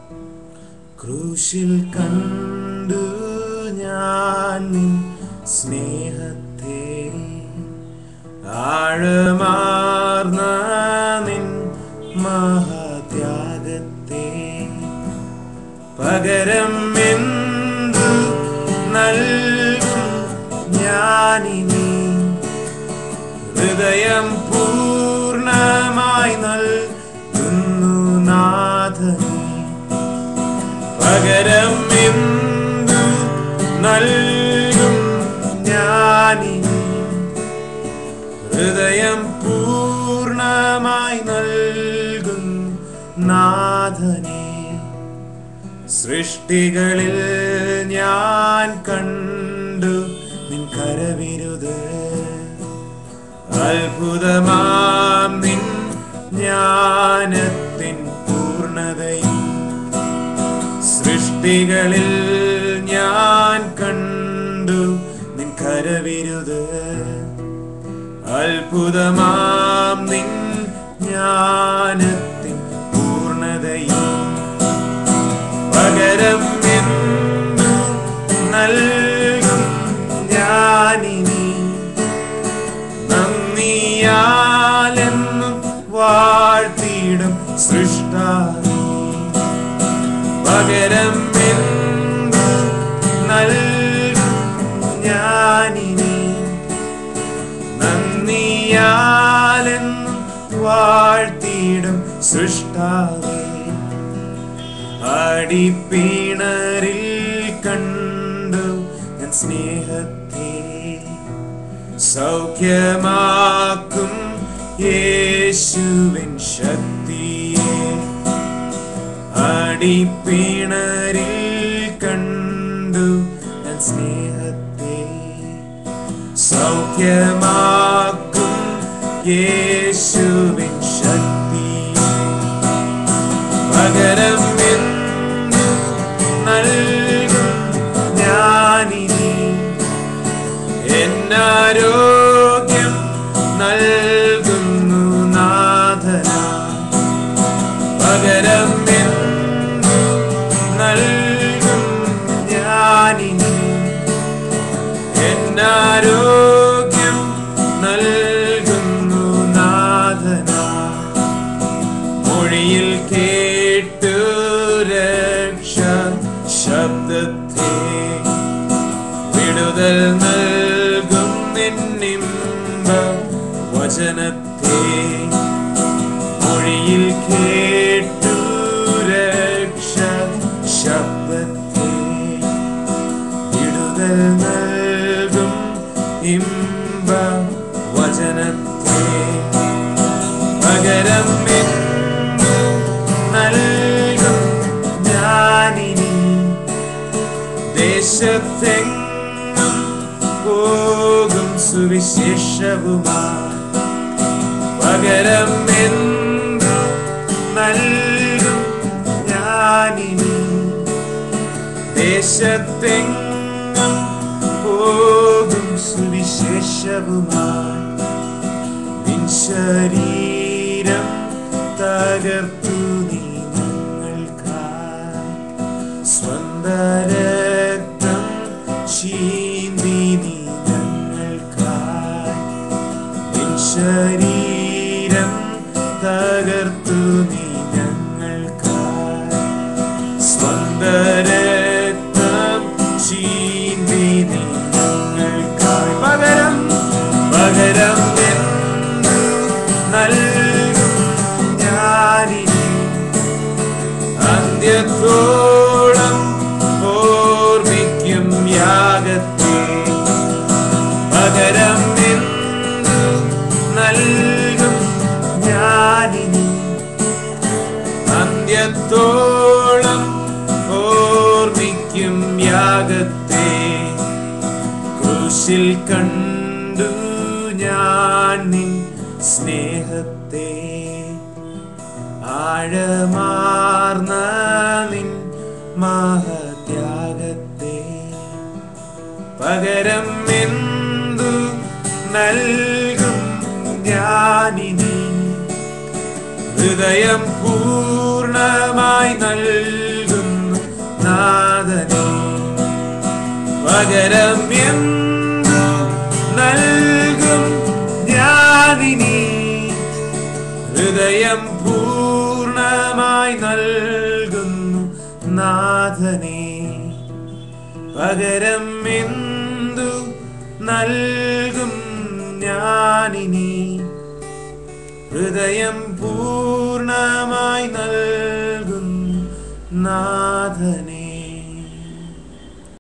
ക്രൂശിൽ കണ്ടു ഞാൻ നിൻ സ്നേഹത്തെ ആഴമാർന്ന നിൻ മഹാത്യാഗത്തെ പകരം എന്തു നൽകും ഞാനിനി ഹൃദയം പൂർണ്ണമായി നൽകുന്നു നാഥനേ പകരം എന്തു നൽകും ഞാനിനി ഹൃദയം പൂർണ്ണമായി നൽകും നാഥനേ സൃഷ്ടികളിൽ ഞാൻ കണ്ടു നിൻ കരവിരുത് അത്ഭുതമാം നിൻ ജ്ഞാനത്തിൻ പൂർണ്ണതയും സൃഷ്ടികളിൽ ഞാൻ കണ്ടു നിൻ കരവിരുത് അത്ഭുതമാം നിൻ ജ്ഞാനത്തിൻ പൂർണ്ണതയും പകരം എന്തു നൽകും ഞാനിനി നന്ദിയാലെന്നും വാഴ്ത്തിയിടും സൃഷ്ടാവേ പകരം എന്തു നൽകും ഞാനിനി നന്ദിയാലെന്നും വാഴ്ത്തിയിടും സൃഷ്ടാവേ അടിപ്പീണറിൽ കണ്ടു ഞാൻ സ്നേഹത്തെ സൗഖ്യമാക്കും യേശുവിൻ ശക്തിയെ അടിപ്പീണറിൽ കണ്ടു ഞാൻ സ്നേഹത്തെ സൗഖ്യമാക്കും യേശുവിൻ ശക്തിയെ പകരം എന്തു നൽകും ഞാനിനി എന്നാരോഗ്യം നൽകുന്നു നാഥന പകരം എന്തു നൽകും ഞാനിനി എന്നാരോഗ്യം നൽകുന്നു നാഥന മൊഴിയിൽ കേട്ടു രക്ഷ ശബ്ദത്തെ വിടുതൽ നൽകും നിന്നിമ്പ വചനത്തെ മൊഴിയിൽ കേട്ടു രക്ഷ ശബ്ദത്തെ വിടുതൽ നൽകും ഇമ്പ വചനത്തെ പകരം എന്തു നൽകും ഞാനിനി ദേശത്തെങ്ങും പോകും സുവിശേഷവുമായി പകരം എന്തു നൽകും ഞാനിനി ദേശത്തെങ്ങും പോകും സുവിശേഷവുമായി നിൻ ശരീരം തകർത്തു നീ ഞങ്ങൾക്കായി സ്വന്ത രക്തം ചീന്തി നീ ഞങ്ങൾക്കായി നിൻ ശരീരം തകർത്തു നീ ഞങ്ങൾക്കായി സ്വന്ത രക്തം ചീന്തി നീ ഞങ്ങൾക്കായി പകരം പകരം എന്തു നൽകും ഞാനിനി അന്ത്യത്തോളം ഓർമ്മിക്കും യാഗത്തെ പകരം എന്തു നൽകും ഞാനിനി അന്ത്യത്തോളം ഓർമ്മിക്കും യാഗത്തെ ക്രൂശിൽ കണ്ടു ഞാൻ നിൻ സ്നേഹത്തെ ആഴമാർന്ന നിൻ മഹത്യാഗത്തെ പകരം എന്തു നൽകും ഞാനിനി ഹൃദയം പൂർണ്ണമായി നൽകും നാഥനേ പകരം എന്തു നൽകും ഞാനിനി ഹൃദയം പൂർണ്ണമായി നൽകുന്നു നാഥനേ പകരം എന്തു നൽകും ഞാനിനി ഹൃദയം പൂർണ്ണമായി നൽകുന്നു നാഥനേ